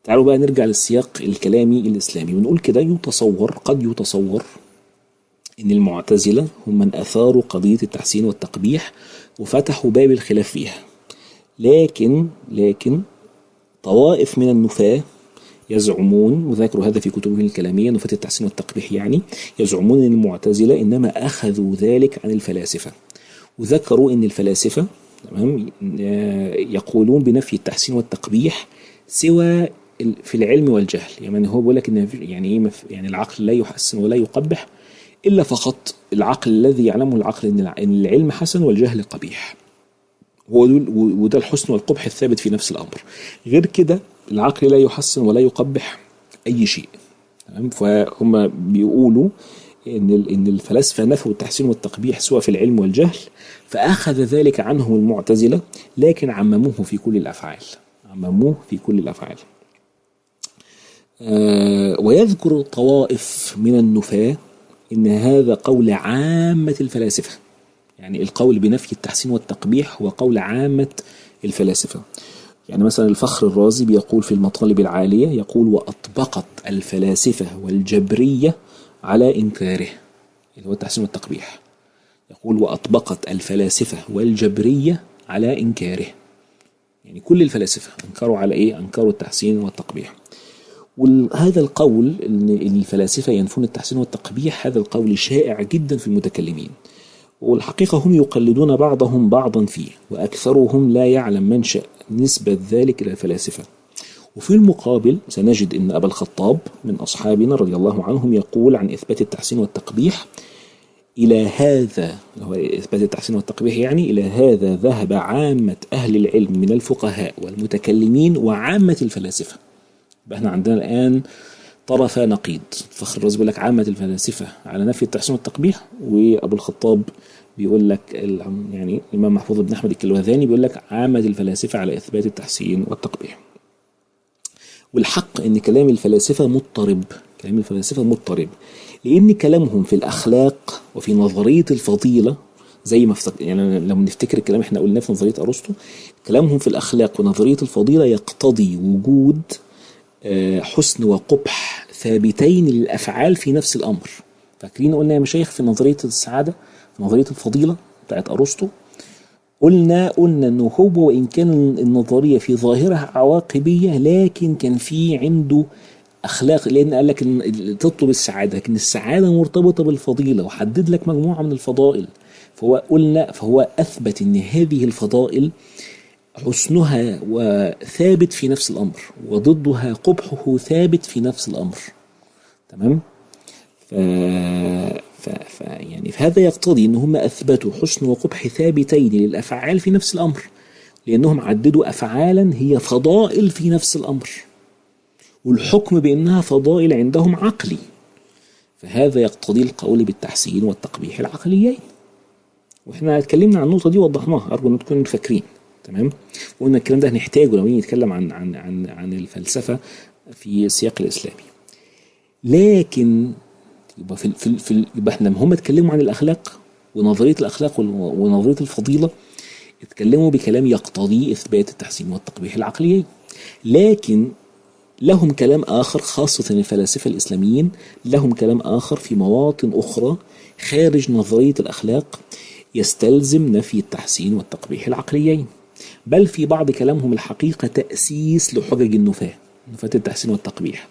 تعالوا بقى نرجع للسياق الكلامي الإسلامي ونقول كده يتصور قد يتصور إن المعتزلة هم من أثاروا قضية التحسين والتقبيح وفتحوا باب الخلاف فيها لكن لكن طوائف من النفاة يزعمون وذكروا هذا في كتبهم الكلامية نفاة التحسين والتقبيح يعني يزعمون أن المعتزلة إنما أخذوا ذلك عن الفلاسفة وذكروا أن الفلاسفة تمام يقولون بنفي التحسين والتقبيح سوى في العلم والجهل يعني هو بيقول لك ان يعني ايه يعني العقل لا يحسن ولا يقبح الا فقط العقل الذي يعلمه العقل ان العلم حسن والجهل قبيح وده الحسن والقبح الثابت في نفس الامر غير كده العقل لا يحسن ولا يقبح اي شيء تمام فهم بيقولوا ان ان الفلاسفه نفوا التحسين والتقبيح سواء في العلم والجهل فاخذ ذلك عنهم المعتزله لكن عمموه في كل الافعال عمموه في كل الافعال آه ويذكر طوائف من النفاه ان هذا قول عامه الفلاسفه يعني القول بنفي التحسين والتقبيح هو قول عامه الفلاسفه يعني مثلا الفخر الرازي بيقول في المطالب العاليه يقول واطبقت الفلاسفه والجبريه على إنكاره اللي هو التحسين والتقبيح يقول وأطبقت الفلاسفة والجبرية على إنكاره يعني كل الفلاسفة أنكروا على إيه؟ أنكروا التحسين والتقبيح وهذا القول أن الفلاسفة ينفون التحسين والتقبيح هذا القول شائع جدا في المتكلمين والحقيقة هم يقلدون بعضهم بعضا فيه وأكثرهم لا يعلم منشأ نسبة ذلك إلى الفلاسفة وفي المقابل سنجد أن أبا الخطاب من أصحابنا رضي الله عنهم يقول عن إثبات التحسين والتقبيح إلى هذا هو إثبات التحسين والتقبيح يعني إلى هذا ذهب عامة أهل العلم من الفقهاء والمتكلمين وعامة الفلاسفة احنا عندنا الآن طرف نقيض فخر الرازي بيقول لك عامة الفلاسفة على نفي التحسين والتقبيح وأبو الخطاب بيقول لك يعني الإمام محفوظ بن أحمد الكلوذاني بيقول لك عامة الفلاسفة على إثبات التحسين والتقبيح والحق ان كلام الفلاسفه مضطرب كلام الفلاسفه مضطرب لان كلامهم في الاخلاق وفي نظريه الفضيله زي ما افتك... يعني لو نفتكر الكلام احنا قلناه في نظريه ارسطو كلامهم في الاخلاق ونظريه الفضيله يقتضي وجود حسن وقبح ثابتين للافعال في نفس الامر فاكرين قلنا يا مشايخ في نظريه السعاده في نظريه الفضيله بتاعت ارسطو قلنا قلنا انه هو وان كان النظريه في ظاهرها عواقبيه لكن كان في عنده اخلاق لان قال لك إن تطلب السعاده لكن السعاده مرتبطه بالفضيله وحدد لك مجموعه من الفضائل فهو قلنا فهو اثبت ان هذه الفضائل حسنها وثابت في نفس الامر وضدها قبحه ثابت في نفس الامر تمام ف... ف... ف... يعني فهذا يقتضي ان هم اثبتوا حسن وقبح ثابتين للافعال في نفس الامر لانهم عددوا افعالا هي فضائل في نفس الامر والحكم بانها فضائل عندهم عقلي فهذا يقتضي القول بالتحسين والتقبيح العقليين واحنا اتكلمنا عن النقطه دي وضحناها ارجو ان تكونوا فاكرين تمام وقلنا الكلام ده هنحتاجه لو نيجي نتكلم عن عن عن عن الفلسفه في السياق الاسلامي لكن يبقى في في, في يبقى احنا هم اتكلموا عن الاخلاق ونظريه الاخلاق ونظريه الفضيله اتكلموا بكلام يقتضي اثبات التحسين والتقبيح العقليين لكن لهم كلام آخر خاصة الفلاسفة الإسلاميين لهم كلام آخر في مواطن أخرى خارج نظرية الأخلاق يستلزم نفي التحسين والتقبيح العقليين بل في بعض كلامهم الحقيقة تأسيس لحجج النفاة نفاة التحسين والتقبيح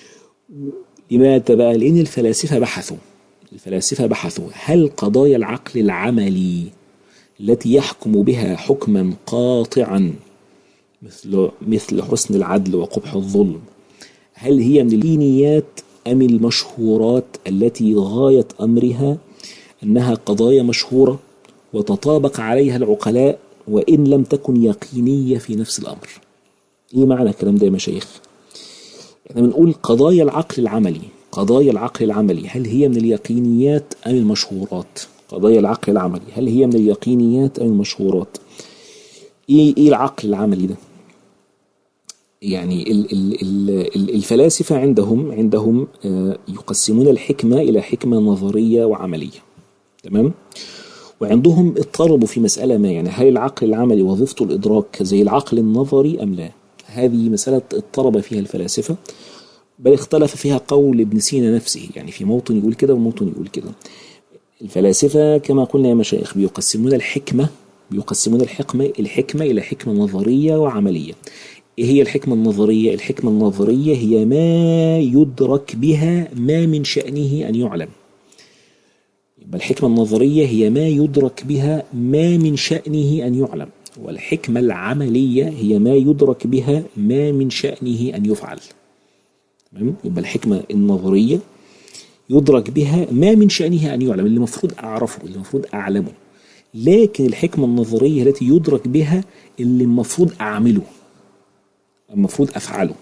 لماذا بقى؟ لأن الفلاسفة بحثوا الفلاسفة بحثوا هل قضايا العقل العملي التي يحكم بها حكما قاطعا مثل مثل حسن العدل وقبح الظلم هل هي من الدينيات أم المشهورات التي غاية أمرها أنها قضايا مشهورة وتطابق عليها العقلاء وإن لم تكن يقينية في نفس الأمر إيه معنى الكلام ده يا مشايخ احنا بنقول قضايا العقل العملي قضايا العقل العملي هل هي من اليقينيات أم المشهورات قضايا العقل العملي هل هي من اليقينيات أم المشهورات إيه, إيه العقل العملي ده يعني ال ال ال الفلاسفة عندهم عندهم يقسمون الحكمة إلى حكمة نظرية وعملية تمام وعندهم اضطربوا في مسألة ما يعني هل العقل العملي وظيفته الإدراك زي العقل النظري أم لا هذه مسألة اضطرب فيها الفلاسفة بل اختلف فيها قول ابن سينا نفسه يعني في موطن يقول كده وموطن يقول كده الفلاسفة كما قلنا يا مشايخ بيقسمون الحكمة بيقسمون الحكمة الحكمة إلى حكمة نظرية وعملية إيه هي الحكمة النظرية؟ الحكمة النظرية هي ما يدرك بها ما من شأنه أن يعلم يبقى الحكمة النظرية هي ما يدرك بها ما من شأنه أن يعلم والحكمة العملية هي ما يدرك بها ما من شأنه أن يفعل تمام يبقى الحكمة النظرية يدرك بها ما من شأنه أن يعلم اللي المفروض أعرفه اللي المفروض أعلمه لكن الحكمة النظرية التي يدرك بها اللي المفروض أعمله المفروض أفعله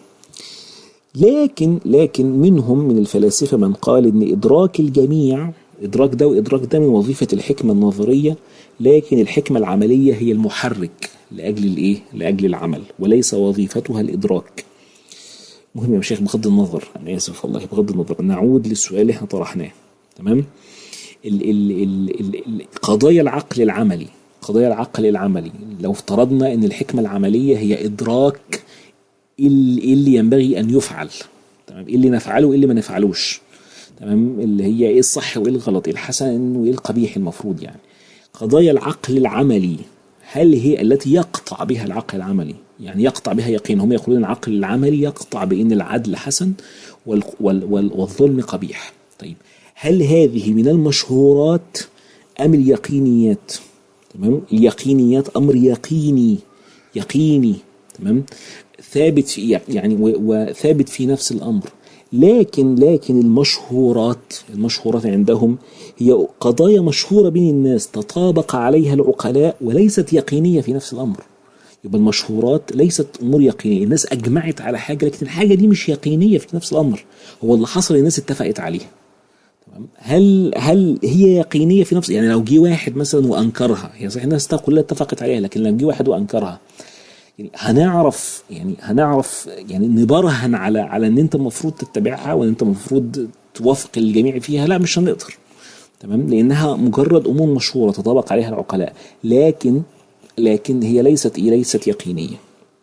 لكن لكن منهم من الفلاسفة من قال إن إدراك الجميع إدراك ده وإدراك ده من وظيفة الحكمة النظرية لكن الحكمة العملية هي المحرك لأجل الإيه؟ لأجل العمل وليس وظيفتها الإدراك مهم يا شيخ بغض النظر أنا آسف والله بغض النظر نعود للسؤال اللي احنا طرحناه تمام ال ال ال ال قضايا العقل العملي قضايا العقل العملي لو افترضنا ان الحكمة العملية هي ادراك ايه اللي ينبغي ان يفعل تمام ايه اللي نفعله وايه اللي ما نفعلوش تمام اللي هي ايه الصح وايه الغلط ايه الحسن وايه القبيح المفروض يعني قضايا العقل العملي هل هي التي يقطع بها العقل العملي يعني يقطع بها يقين هم يقولون العقل العملي يقطع بان العدل حسن وال وال وال والظلم قبيح طيب هل هذه من المشهورات ام اليقينيات تمام اليقينيات امر يقيني يقيني تمام ثابت في يعني وثابت في نفس الامر لكن لكن المشهورات المشهورات عندهم هي قضايا مشهورة بين الناس تطابق عليها العقلاء وليست يقينية في نفس الأمر يبقى المشهورات ليست أمور يقينية الناس أجمعت على حاجة لكن الحاجة دي مش يقينية في نفس الأمر هو اللي حصل الناس اتفقت عليها تمام هل هل هي يقينية في نفس يعني لو جه واحد مثلا وأنكرها هي صحيح الناس كلها اتفقت عليها لكن لو جه واحد وأنكرها يعني هنعرف يعني هنعرف يعني نبرهن على على ان انت المفروض تتبعها وان انت المفروض توافق الجميع فيها لا مش هنقدر تمام لانها مجرد امور مشهوره تطابق عليها العقلاء لكن لكن هي ليست ليست يقينيه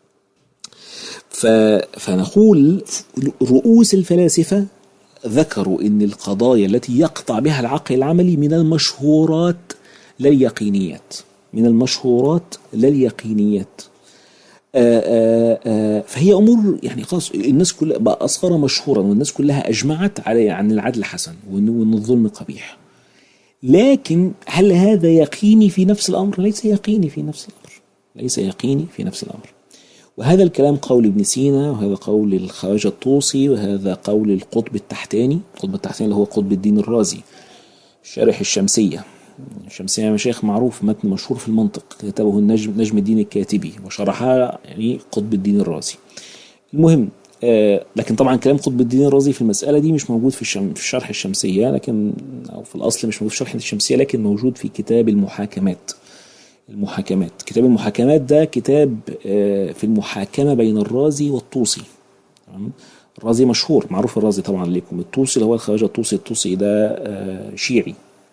فنقول رؤوس الفلاسفه ذكروا ان القضايا التي يقطع بها العقل العملي من المشهورات لا اليقينيات من المشهورات لا اليقينيات آآ آآ فهي امور يعني خلاص الناس كلها بقى اصغر مشهورا والناس كلها اجمعت على عن العدل حسن وان الظلم قبيح لكن هل هذا يقيني في نفس الامر ليس يقيني في نفس الامر ليس يقيني في نفس الامر وهذا الكلام قول ابن سينا وهذا قول الخواجة الطوسي وهذا قول القطب التحتاني القطب التحتاني اللي هو قطب الدين الرازي شارح الشمسية الشمسية مشايخ معروف متن مشهور في المنطق كتبه النجم نجم الدين الكاتبي وشرحها يعني قطب الدين الرازي المهم آه لكن طبعا كلام قطب الدين الرازي في المسألة دي مش موجود في, الشم في شرح الشمسية لكن أو في الأصل مش موجود في شرح الشمسية لكن موجود في كتاب المحاكمات المحاكمات كتاب المحاكمات ده كتاب آه في المحاكمة بين الرازي والطوسي تمام الرازي مشهور معروف الرازي طبعا لكم الطوسي اللي هو الخواجة الطوسي الطوسي ده آه شيعي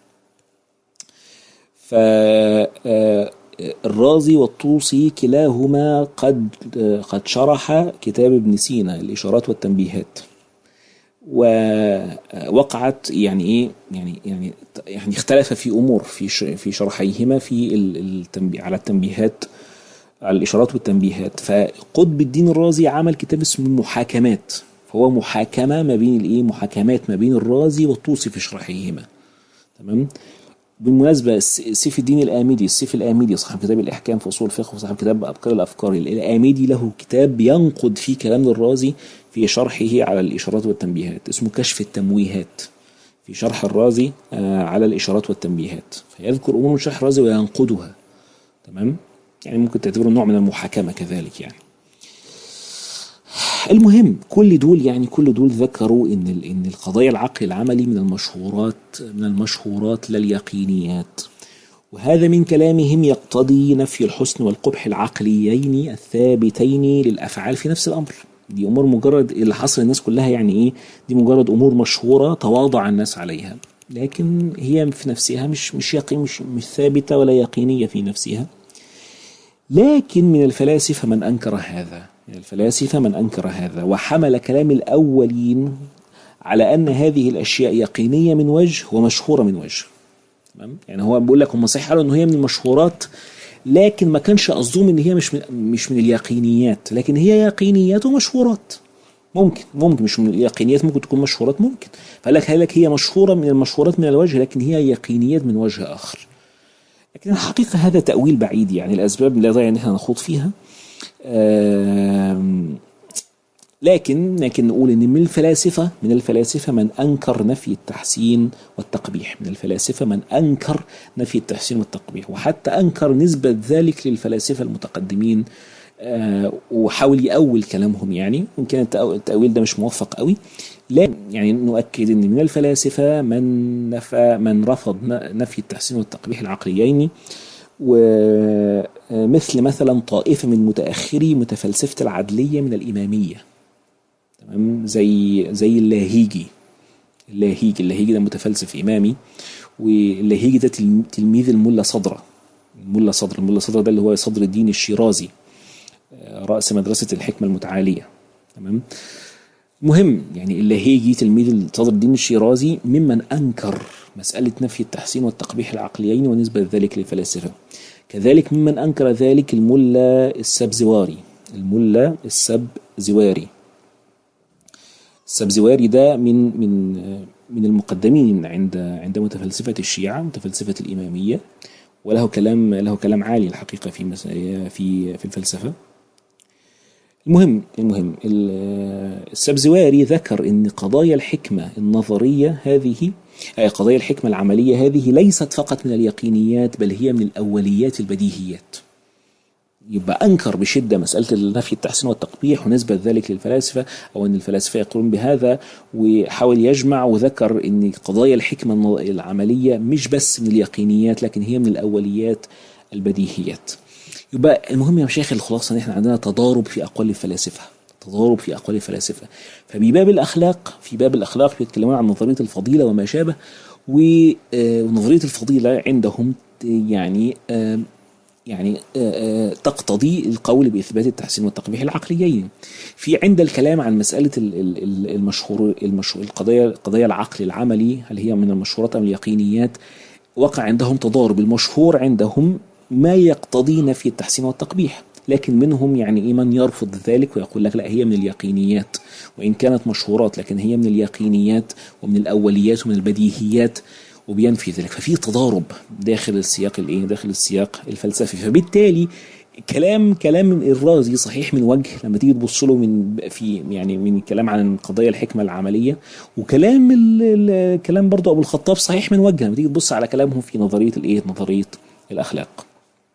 فالرازي والطوسي كلاهما قد قد شرح كتاب ابن سينا الإشارات والتنبيهات ووقعت يعني ايه يعني يعني يعني اختلف في امور في في شرحيهما في التنبيه على التنبيهات على الاشارات والتنبيهات فقطب الدين الرازي عمل كتاب اسمه المحاكمات فهو محاكمه ما بين الايه محاكمات ما بين الرازي والطوسي في شرحيهما تمام بالمناسبة سيف الدين الآمدي السيف الآمدي صاحب كتاب الإحكام في أصول الفقه وصاحب كتاب أبكار الأفكار الآمدي له كتاب ينقد فيه كلام الرازي في شرحه على الإشارات والتنبيهات اسمه كشف التمويهات في شرح الرازي على الإشارات والتنبيهات فيذكر أمور من شرح الرازي وينقدها تمام يعني ممكن تعتبره نوع من المحاكمة كذلك يعني المهم كل دول يعني كل دول ذكروا ان ان القضايا العقل العملي من المشهورات من المشهورات لا اليقينيات وهذا من كلامهم يقتضي نفي الحسن والقبح العقليين الثابتين للافعال في نفس الامر دي امور مجرد اللي حصل الناس كلها يعني ايه دي مجرد امور مشهوره تواضع الناس عليها لكن هي في نفسها مش مش يقين مش مش ثابته ولا يقينيه في نفسها لكن من الفلاسفه من انكر هذا من الفلاسفة من أنكر هذا وحمل كلام الأولين على أن هذه الأشياء يقينية من وجه ومشهورة من وجه تمام يعني هو بيقول لك هم صحيح قالوا ان هي من المشهورات لكن ما كانش قصدهم ان هي مش من مش من اليقينيات لكن هي يقينيات ومشهورات ممكن ممكن مش من اليقينيات ممكن تكون مشهورات ممكن فقال لك قال لك هي مشهوره من المشهورات من الوجه لكن هي يقينيات من وجه اخر لكن الحقيقه هذا تاويل بعيد يعني الاسباب لا داعي ان احنا نخوض فيها آم، لكن لكن نقول ان من الفلاسفه من الفلاسفه من انكر نفي التحسين والتقبيح من الفلاسفه من انكر نفي التحسين والتقبيح وحتى انكر نسبه ذلك للفلاسفه المتقدمين آه، وحاول يأول كلامهم يعني وإن كان التأو- التأويل ده مش موفق قوي لا يعني نؤكد ان من الفلاسفه من نفى من رفض ن- نفي التحسين والتقبيح العقليين ومثل مثلا طائفه من متاخري متفلسفه العدليه من الاماميه تمام زي زي اللاهيجي اللاهيجي اللاهيجي ده متفلسف امامي واللاهيجي ده تلم- تلميذ الملا صدره الملا صدر الملا صدر ده اللي هو صدر الدين الشيرازي آه، رأس مدرسة الحكمة المتعالية تمام مهم يعني اللاهيجي تلميذ صدر الدين الشيرازي ممن أنكر مسألة نفي التحسين والتقبيح العقليين ونسبة ذلك للفلاسفة كذلك ممن أنكر ذلك الملا السبزواري الملا السبزواري السبزواري ده من من من المقدمين عند عند متفلسفة الشيعة متفلسفة الإمامية وله كلام له كلام عالي الحقيقة في مس- في في الفلسفة المهم المهم ال- السبزواري ذكر ان قضايا الحكمه النظريه هذه آه، قضايا الحكمه العمليه هذه ليست فقط من اليقينيات بل هي من الاوليات البديهيات يبقى انكر بشده مساله نفي التحسين والتقبيح ونسبه ذلك للفلاسفه او ان الفلاسفه يقولون بهذا وحاول يجمع وذكر ان قضايا الحكمه الن- العمليه مش بس من اليقينيات لكن هي من الاوليات البديهيات يبقى المهم يا مشايخ الخلاصه ان احنا عندنا تضارب في اقوال الفلاسفه تضارب في اقوال الفلاسفه ففي باب الاخلاق في باب الاخلاق بيتكلمون عن نظريه الفضيله وما شابه و- آه، ونظريه الفضيله عندهم يعني آه، يعني آه، آه، تقتضي القول باثبات التحسين والتقبيح العقليين. في عند الكلام عن مساله ال- ال- ال- المشهور المشهور القضايا قضايا العقل العملي هل هي من المشهورات ام اليقينيات؟ وقع عندهم تضارب المشهور عندهم ما يقتضي نفي التحسين والتقبيح لكن منهم يعني ايه من يرفض ذلك ويقول لك لا هي من اليقينيات وان كانت مشهورات لكن هي من اليقينيات ومن الاوليات ومن البديهيات وبينفي ذلك ففي تضارب داخل السياق الايه داخل السياق الفلسفي فبالتالي كلام كلام الرازي صحيح من وجه لما تيجي تبص له من في يعني من الكلام عن قضايا الحكمه العمليه وكلام ال- ال- كلام برضه ابو الخطاب صحيح من وجه لما تيجي تبص على كلامهم في نظريه الايه نظريه الاخلاق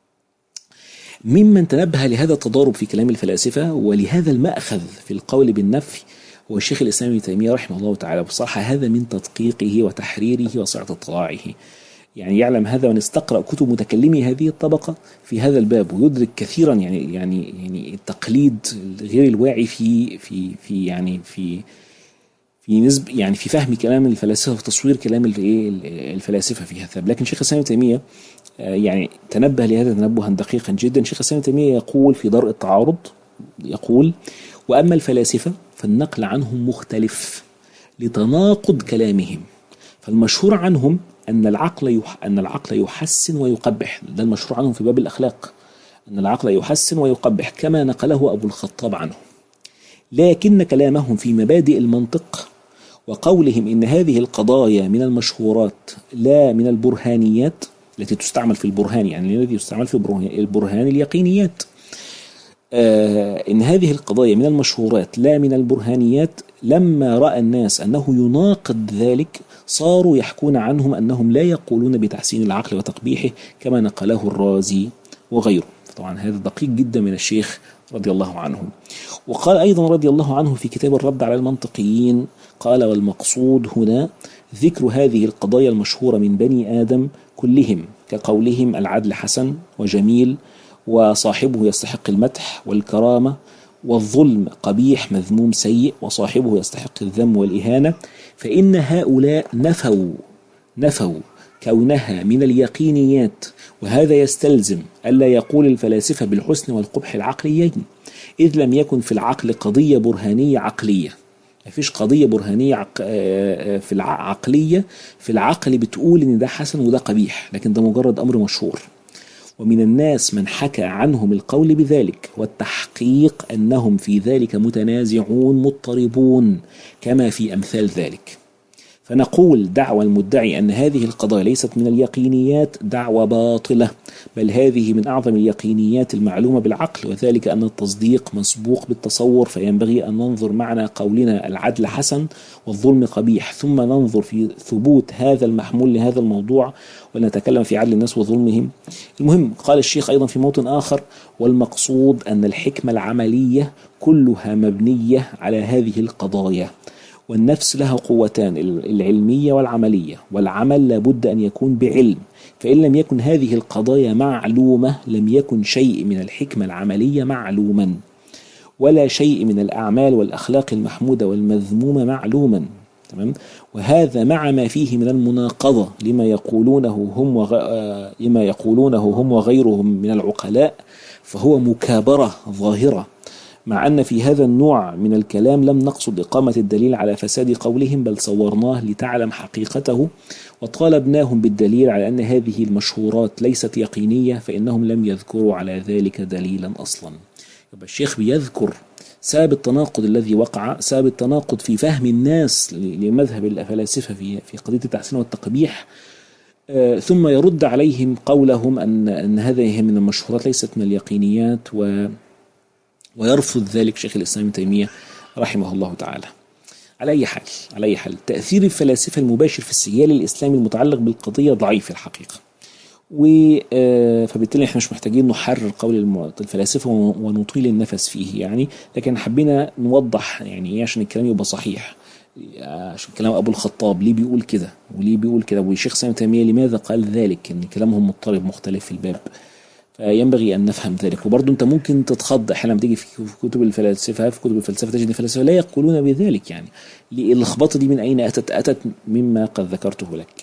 ممن تنبه لهذا التضارب في كلام الفلاسفة ولهذا المأخذ في القول بالنفي هو الشيخ الإسلام ابن تيمية رحمه الله تعالى بصراحة هذا من تدقيقه وتحريره وسعة اطلاعه يعني يعلم هذا من استقرأ كتب متكلمي هذه الطبقة في هذا الباب ويدرك كثيرا يعني يعني يعني التقليد غير الواعي في في في يعني في في نسب يعني في فهم كلام الفلاسفه وتصوير كلام ال- إيه الفلاسفه في هذا لكن شيخ الاسلام ابن تيميه آه، يعني تنبه لهذا تنبها دقيقا جدا شيخ الاسلام ابن تيميه يقول في درء التعارض يقول واما الفلاسفه فالنقل عنهم مختلف لتناقض كلامهم فالمشهور عنهم ان العقل يح ان العقل يحسن ويقبح ده المشهور عنهم في باب الاخلاق ان العقل يحسن ويقبح كما نقله ابو الخطاب عنه لكن كلامهم في مبادئ المنطق وقولهم ان هذه القضايا من المشهورات لا من البرهانيات التي تستعمل في البرهان يعني الذي يستعمل في البرهان, البرهان اليقينيات آه ان هذه القضايا من المشهورات لا من البرهانيات لما راى الناس انه يناقض ذلك صاروا يحكون عنهم انهم لا يقولون بتحسين العقل وتقبيحه كما نقله الرازي وغيره طبعا هذا دقيق جدا من الشيخ رضي الله عنه وقال أيضا رضي الله عنه في كتاب الرد على المنطقيين قال والمقصود هنا ذكر هذه القضايا المشهورة من بني آدم كلهم كقولهم العدل حسن وجميل وصاحبه يستحق المدح والكرامة والظلم قبيح مذموم سيء وصاحبه يستحق الذم والإهانة فإن هؤلاء نفوا نفوا كونها من اليقينيات وهذا يستلزم ألا يقول الفلاسفة بالحسن والقبح العقليين إذ لم يكن في العقل قضية برهانية عقلية مفيش قضية برهانية عق... آه، آه، في العقلية في العقل بتقول إن ده حسن وده قبيح لكن ده مجرد أمر مشهور ومن الناس من حكى عنهم القول بذلك والتحقيق أنهم في ذلك متنازعون مضطربون كما في أمثال ذلك فنقول دعوى المدعي أن هذه القضايا ليست من اليقينيات دعوة باطلة بل هذه من أعظم اليقينيات المعلومة بالعقل وذلك أن التصديق مسبوق بالتصور فينبغي أن ننظر معنى قولنا العدل حسن والظلم قبيح ثم ننظر في ثبوت هذا المحمول لهذا الموضوع ونتكلم في عدل الناس وظلمهم المهم قال الشيخ أيضا في موطن آخر والمقصود أن الحكمة العملية كلها مبنية على هذه القضايا والنفس لها قوتان العلمية والعملية والعمل لابد أن يكون بعلم فإن لم يكن هذه القضايا معلومة لم يكن شيء من الحكمة العملية معلوما ولا شيء من الأعمال والأخلاق المحمودة والمذمومة معلوما تمام وهذا مع ما فيه من المناقضة لما يقولونه هم وغ... آه، لما يقولونه هم وغيرهم من العقلاء فهو مكابرة ظاهرة مع أن في هذا النوع من الكلام لم نقصد إقامة الدليل على فساد قولهم بل صورناه لتعلم حقيقته وطالبناهم بالدليل على أن هذه المشهورات ليست يقينية فإنهم لم يذكروا على ذلك دليلا أصلا يبقى الشيخ بيذكر سبب التناقض الذي وقع سبب التناقض في فهم الناس لمذهب الفلاسفة في في قضية التحسين والتقبيح آه، ثم يرد عليهم قولهم أن أن هذه من المشهورات ليست من اليقينيات و ويرفض ذلك شيخ الإسلام ابن تيمية رحمه الله تعالى على أي حال على أي حال تأثير الفلاسفة المباشر في السجال الإسلامي المتعلق بالقضية ضعيف الحقيقة و آه، فبالتالي احنا مش محتاجين نحرر قول الفلاسفه ونطيل النفس فيه يعني لكن حبينا نوضح يعني ايه عشان الكلام يبقى صحيح عشان كلام ابو الخطاب ليه بيقول كده وليه بيقول كده والشيخ سامي تيميه لماذا قال ذلك ان كلامهم مضطرب مختلف في الباب فينبغي ان نفهم ذلك وبرضه انت ممكن تتخض احيانا تيجي في كتب الفلاسفه في كتب الفلسفه تجد الفلاسفه لا يقولون بذلك يعني اللخبطه دي من اين اتت اتت مما قد ذكرته لك